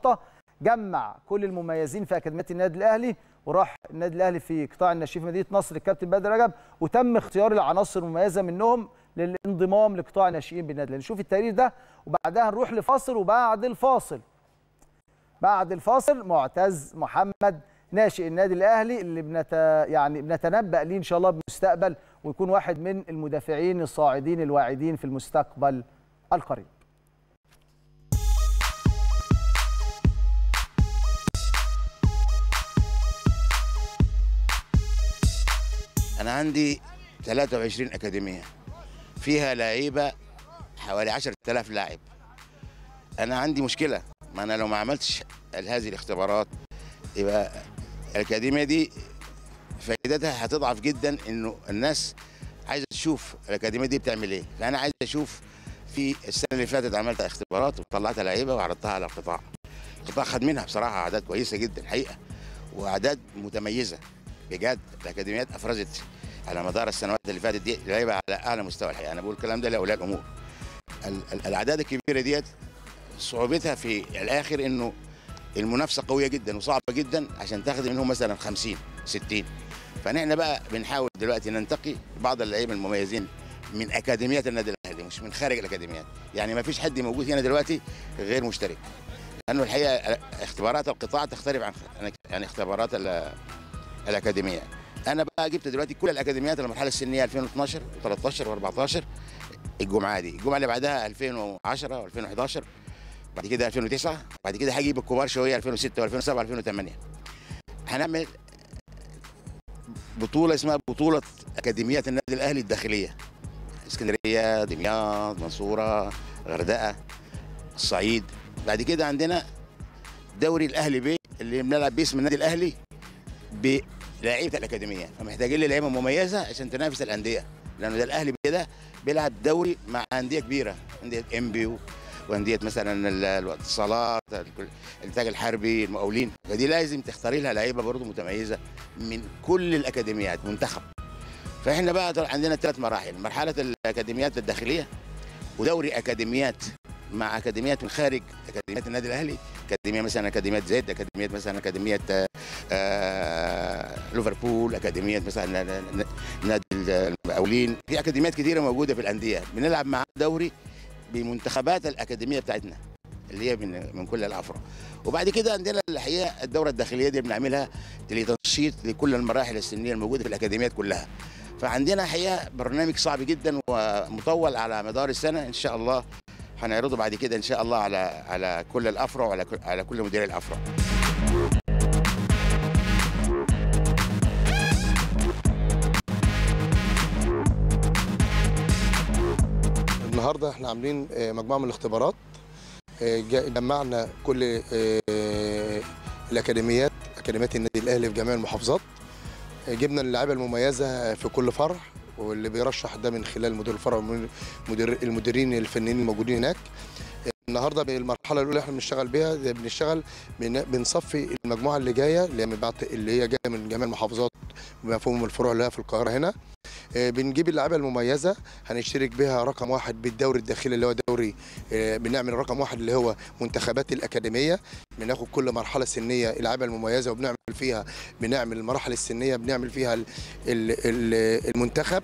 محطه جمع كل المميزين في اكاديميه النادي الاهلي وراح النادي الاهلي في قطاع الناشئين في مدينه نصر الكابتن بدر رجب وتم اختيار العناصر المميزه منهم للانضمام لقطاع الناشئين بالنادي الاهلي نشوف التقرير ده وبعدها نروح لفاصل وبعد الفاصل بعد الفاصل معتز محمد ناشئ النادي الاهلي اللي بنت يعني بنتنبأ ليه ان شاء الله بالمستقبل ويكون واحد من المدافعين الصاعدين الواعدين في المستقبل القريب انا عندي 23 اكاديميه فيها لعيبه حوالي 10000 لاعب انا عندي مشكله ما انا لو ما عملتش هذه الاختبارات يبقى الاكاديميه دي فائدتها هتضعف جدا انه الناس عايزه تشوف الاكاديميه دي بتعمل ايه فانا عايز اشوف في السنه اللي فاتت عملت اختبارات وطلعت لعيبه وعرضتها على القطاع القطاع خد منها بصراحه اعداد كويسه جدا حقيقه واعداد متميزه بجد الاكاديميات افرزت على مدار السنوات اللي فاتت دي لعيبه على اعلى مستوى الحقيقه انا بقول الكلام ده لاولياء الامور ال- ال- الاعداد الكبيره ديت صعوبتها في الاخر انه المنافسه قويه جدا وصعبه جدا عشان تاخد منهم مثلا 50 60 فنحن بقى بنحاول دلوقتي ننتقي بعض اللعيبه المميزين من اكاديميات النادي الاهلي مش من خارج الاكاديميات يعني ما فيش حد موجود هنا دلوقتي غير مشترك لانه الحقيقه اختبارات القطاع تختلف عن يعني اختبارات ال- الاكاديميه انا بقى جبت دلوقتي كل الاكاديميات المرحله السنيه 2012 و13 و14 الجمعه دي الجمعه اللي بعدها 2010 و2011 بعد كده 2009 بعد كده هجيب الكبار شويه 2006 و2007 و2008 هنعمل بطوله اسمها بطوله اكاديميات النادي الاهلي الداخليه اسكندريه دمياط منصوره غردقه الصعيد بعد كده عندنا دوري الاهلي بي اللي بنلعب باسم النادي الاهلي بلعيبه الاكاديميه فمحتاجين لي لعيبه مميزه عشان تنافس الانديه لانه ده الاهلي بي ده بيلعب دوري مع انديه كبيره انديه انبي وانديه مثلا ال- الاتصالات الكل- الانتاج الحربي المقاولين فدي لازم تختاري لها لعيبه برضه متميزه من كل الاكاديميات منتخب فاحنا بقى طل- عندنا ثلاث مراحل مرحله الاكاديميات الداخليه ودوري اكاديميات مع اكاديميات من خارج اكاديميات النادي الاهلي اكاديميه مثلا اكاديميات زد اكاديميات مثلا اكاديميه آه، آه، ليفربول اكاديميه مثلا ن- ن- نادي المقاولين في اكاديميات كثيره موجوده في الانديه بنلعب مع دوري بمنتخبات الاكاديميه بتاعتنا اللي هي من من كل الافرع وبعد كده عندنا الحقيقه الدوره الداخليه دي بنعملها لتنشيط لكل المراحل السنيه الموجوده في الاكاديميات كلها فعندنا حقيقه برنامج صعب جدا ومطول على مدار السنه ان شاء الله هنعرضه بعد كده ان شاء الله على على كل الافرع وعلى كل على كل مديري الافرع النهارده احنا عاملين آه، مجموعه من الاختبارات آه، جا- جمعنا كل آه، الاكاديميات اكاديميات النادي الاهلي في جميع المحافظات آه، جبنا اللعيبه المميزه في كل فرع واللي بيرشح ده من خلال مدير الفرع ومدير المديرين الفنيين الموجودين هناك النهارده بالمرحله الاولى احنا بنشتغل بيها ده بنشتغل بن- بنصفي المجموعه اللي جايه اللي هي من بعد اللي هي جايه من جميع المحافظات ومفهوم الفروع اللي هي في القاهره هنا آه، بنجيب اللعيبه المميزه هنشترك بها رقم واحد بالدوري الداخلي اللي هو دوري آه، بنعمل رقم واحد اللي هو منتخبات الاكاديميه بناخد كل مرحله سنيه اللعيبه المميزه وبنعمل فيها بنعمل المراحل السنيه بنعمل فيها ال- ال- ال- المنتخب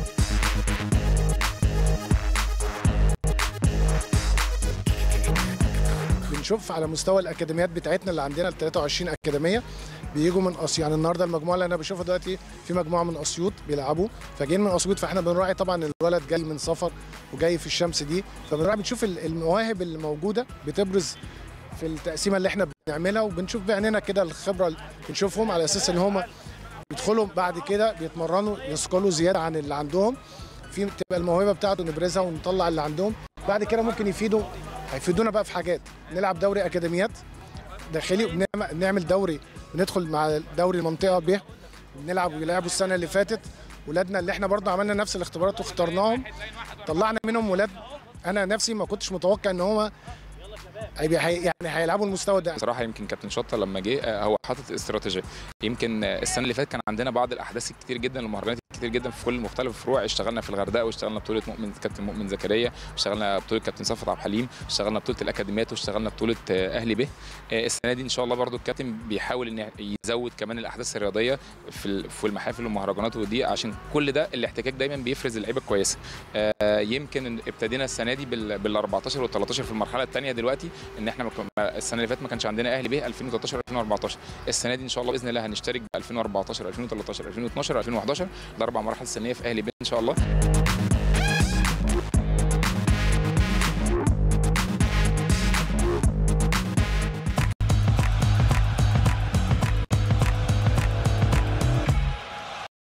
بنشوف على مستوى الاكاديميات بتاعتنا اللي عندنا ال 23 اكاديميه بيجوا من اسيوط يعني النهارده المجموعه اللي انا بشوفها دلوقتي في مجموعه من اسيوط بيلعبوا فجايين من اسيوط فاحنا بنراعي طبعا الولد جاي من سفر وجاي في الشمس دي فبنراعي بنشوف ال- المواهب اللي موجوده بتبرز في التقسيمه اللي احنا بنعملها وبنشوف بعيننا كده الخبره اللي بنشوفهم على اساس ان هم يدخلوا بعد كده بيتمرنوا يثقلوا زياده عن اللي عندهم في تبقى الموهبه بتاعته نبرزها ونطلع اللي عندهم بعد كده ممكن يفيدوا هيفيدونا بقى في حاجات نلعب دوري اكاديميات داخلي وبنعمل نعمل دوري بندخل مع دوري المنطقه ب بنلعب ويلعبوا السنه اللي فاتت ولادنا اللي احنا برضه عملنا نفس الاختبارات واخترناهم طلعنا منهم ولاد انا نفسي ما كنتش متوقع ان هو هيبقى هي- يعني هيلعبوا المستوى ده بصراحه يمكن كابتن شطه لما جه آه، هو حاطط استراتيجيه يمكن آه، السنه اللي فاتت كان عندنا بعض الاحداث الكتير جدا المهرجانات كتير جدا في كل مختلف الفروع اشتغلنا في الغردقه واشتغلنا بطوله مؤمن كابتن مؤمن زكريا اشتغلنا بطوله كابتن صفت عبد الحليم اشتغلنا بطوله الاكاديميات واشتغلنا بطوله آه، اهلي به آه، السنه دي ان شاء الله برضو الكابتن بيحاول ان يزود كمان الاحداث الرياضيه في ال- في المحافل والمهرجانات ودي عشان كل ده الاحتكاك دايما بيفرز اللعيبه الكويسه آه، يمكن ابتدينا السنه دي بال 14 وال 13 في المرحله الثانيه دلوقتي ان احنا ما كن- ما- السنه اللي فاتت ما كانش عندنا اهلي به 2013 2014 السنه دي ان شاء الله باذن الله هنشترك ب 2014 2013 2012 2011 الاربع مراحل السنيه في اهلي به ان شاء الله